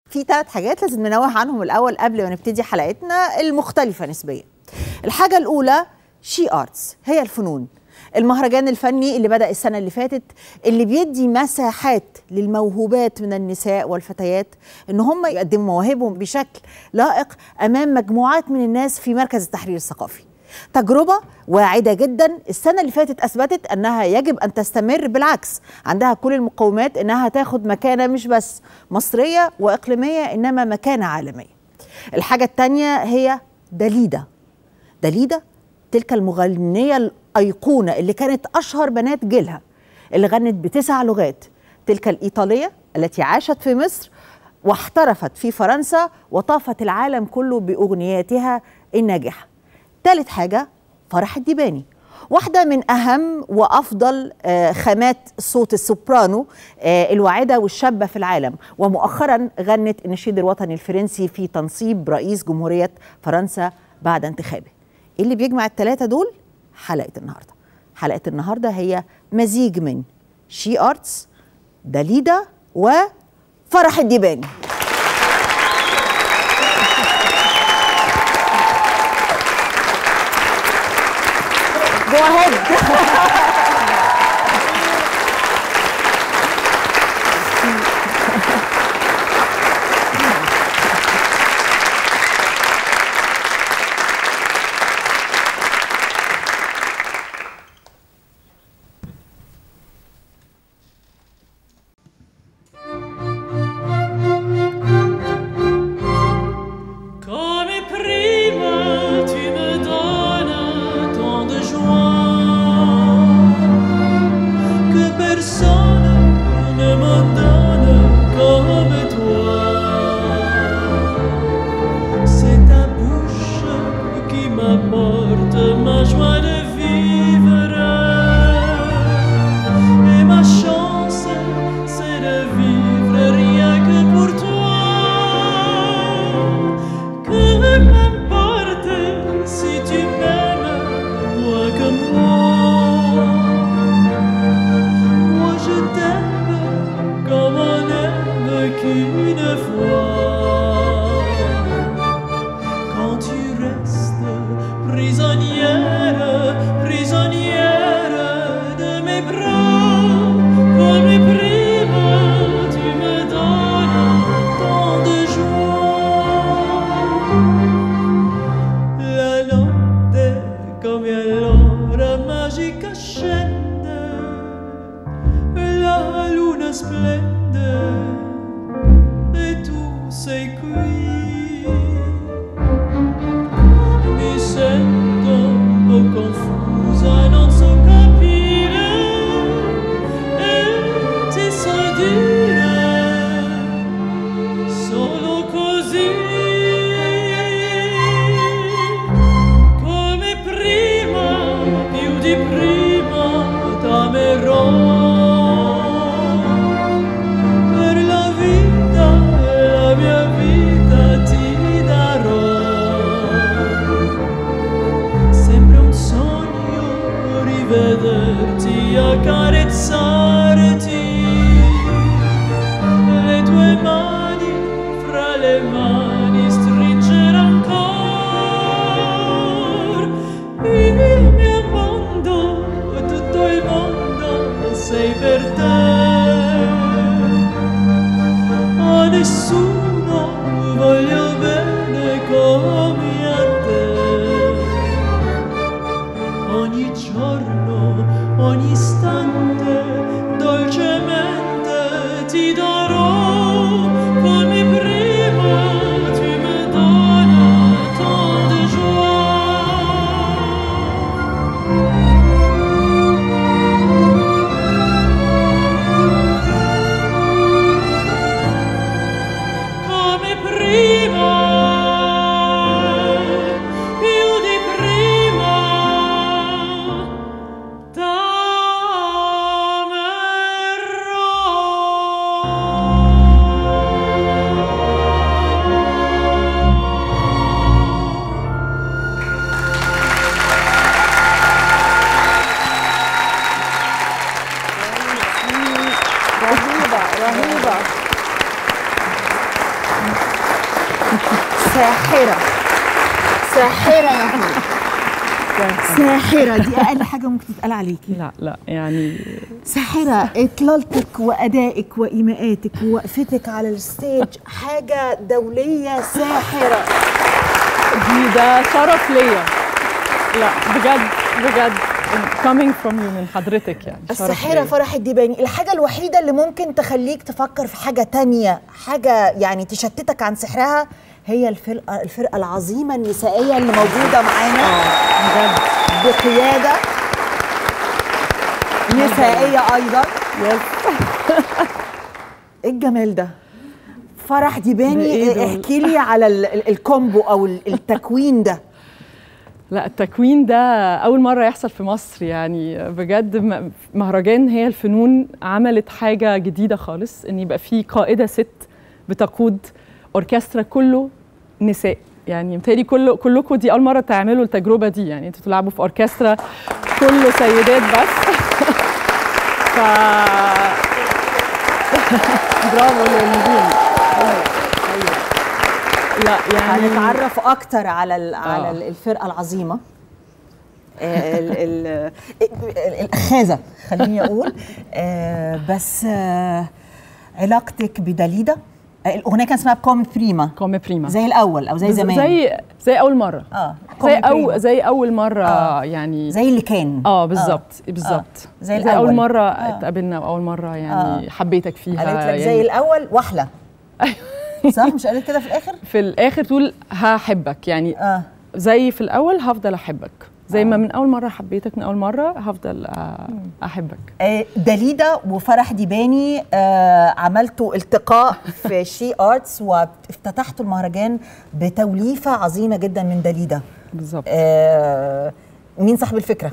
في ثلاث حاجات لازم ننوه عنهم الاول قبل ما نبتدي حلقتنا المختلفه نسبيا الحاجه الاولى شي ارتس هي الفنون المهرجان الفني اللي بدأ السنة اللي فاتت اللي بيدي مساحات للموهوبات من النساء والفتيات ان هم يقدموا مواهبهم بشكل لائق امام مجموعات من الناس في مركز التحرير الثقافي تجربة واعدة جدا السنة اللي فاتت أثبتت أنها يجب أن تستمر بالعكس عندها كل المقومات أنها تاخد مكانة مش بس مصرية وإقليمية إنما مكانة عالمية الحاجة التانية هي داليدا داليدا تلك المغنية الأيقونة اللي كانت أشهر بنات جيلها اللي غنت بتسع لغات تلك الإيطالية التي عاشت في مصر واحترفت في فرنسا وطافت العالم كله بأغنياتها الناجحة ثالث حاجة فرح الديباني واحدة من أهم وأفضل آه، خامات صوت السوبرانو آه، الواعدة والشابة في العالم ومؤخرا غنت النشيد الوطني الفرنسي في تنصيب رئيس جمهورية فرنسا بعد انتخابه إيه اللي بيجمع الثلاثة دول حلقة النهاردة حلقة النهاردة هي مزيج من شي أرتس داليدا وفرح الديباني Go ahead. Come prima tu me donnes tant de joie que personne ne me donne comme toi. C'est ta bouche qui m'apporte ma joie de vivre et ma chance c'est de vivre rien que pour toi. Que m'importe si tu m'aimes moi que moi. Moi je t'aime comme on n'aime qu'une fois. Quand tu restes prisonnière, prisonnière de mes bras, comme prima tu me donnes tant de joie. La notte come allora magica scende, la luna splende e tu sei qui. Mi sento un po' confusa, non so capire e ti so dire solo così. Come prima, più di prima, t'amerò. Per la vita, la mia vita ti darò. Sembra un sogno rivederti, accarezzarti. Le tue mani fra le mani stringere ancora. Il mio mondo, tutto il mondo sei per te. A nessuno voglio bene come a te. Ogni giorno, ogni istante, dolcemente ti darò come prima ساحره ساحره يا حبيبي ساحره دي اقل حاجه ممكن تتقال عليكي لا لا يعني ساحرة إطلالتك وأدائك وإيماءاتك ووقفتك على الستيج حاجة دولية ساحرة دي ده شرف ليا لا بجد بجد coming from you من حضرتك يعني شرف الساحرة ليا. فرح الديباني الحاجة الوحيدة اللي ممكن تخليك تفكر في حاجة تانية حاجة يعني تشتتك عن سحرها هي الفرقة الفرقة العظيمة النسائية اللي موجودة معانا بجد بقيادة نسائية أيضا يس ايه الجمال ده فرح ده ديباني إيه دول؟ احكي لي على ال- ال- الكومبو او ال- التكوين ده لا التكوين ده أول مرة يحصل في مصر يعني بجد م- مهرجان هي الفنون عملت حاجة جديدة خالص إن يبقى في قائدة ست بتقود أوركسترا كله نساء يعني متهيألي كل كلكم دي أول مرة تعملوا التجربة دي يعني انتوا تلعبوا في أوركسترا كله سيدات بس ف برافو للنجوم لا يعني هنتعرف اكتر على ال- على آه. ال- الفرقه العظيمه آه، ال- ال- ال- الاخاذه خليني اقول آه، بس آه، علاقتك بداليدا آه، الاغنيه كان اسمها كوم بريما كومي بريما زي الاول او زي زمان زي زي اول مره اه زي كوم بريما. أو زي اول مره آه. يعني زي اللي كان اه بالظبط بالظبط زي زي الأول. اول مره آه. اتقابلنا واول مره يعني آه. حبيتك فيها قالت لك يعني زي الاول واحلى صح مش قالت كده في الاخر في الاخر تقول هحبك يعني اه زي في الاول هفضل احبك زي ما من اول مره حبيتك من اول مره هفضل آه، احبك آه، داليدا وفرح ديباني آه، عملتوا التقاء في شي ارتس وافتتحتوا المهرجان بتوليفه عظيمه جدا من داليدا بالظبط آه، مين صاحب الفكره؟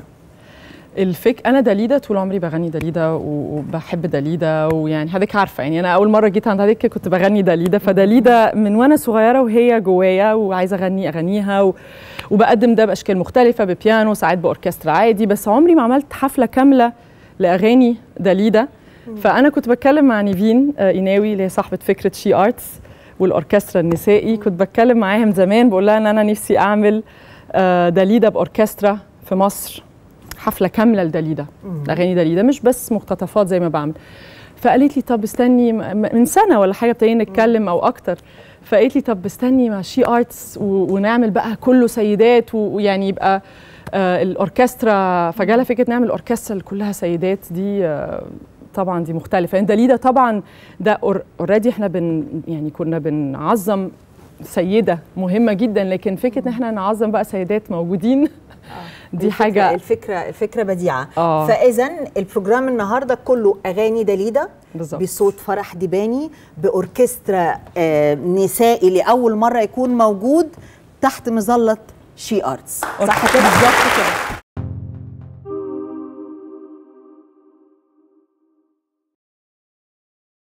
الفك انا داليدا طول عمري بغني داليدا و- وبحب داليدا ويعني حضرتك عارفه يعني انا اول مره جيت عند حضرتك كنت بغني داليدا فداليدا من وانا صغيره وهي جوايا وعايزه اغني اغانيها و... وبقدم ده باشكال مختلفه ببيانو ساعات باوركسترا عادي بس عمري ما عملت حفله كامله لاغاني داليدا فانا كنت بتكلم مع نيفين آه، ايناوي اللي هي صاحبه فكره شي ارتس والاوركسترا النسائي كنت بتكلم معاها من زمان بقول لها ان انا نفسي اعمل آه، داليدا باوركسترا في مصر حفله كامله لداليدا اغاني داليدا مش بس مقتطفات زي ما بعمل فقالت لي طب استني م- م- من سنه ولا حاجه ابتدينا نتكلم او اكتر فقالت لي طب استني مع شي ارتس و- ونعمل بقى كله سيدات و- ويعني يبقى آه الاوركسترا فجالها فكره نعمل اوركسترا اللي كلها سيدات دي آه طبعا دي مختلفه يعني داليدا طبعا ده اوريدي احنا بن يعني كنا بنعظم سيده مهمه جدا لكن فكره ان احنا نعظم بقى سيدات موجودين دي الفكرة- حاجه الفكره الفكره بديعه آه. فاذا البروجرام النهارده كله اغاني داليدا بالظبط. بصوت فرح ديباني باوركسترا آه، نسائي لاول مره يكون موجود تحت مظله شي ارتس صح كده بالظبط كده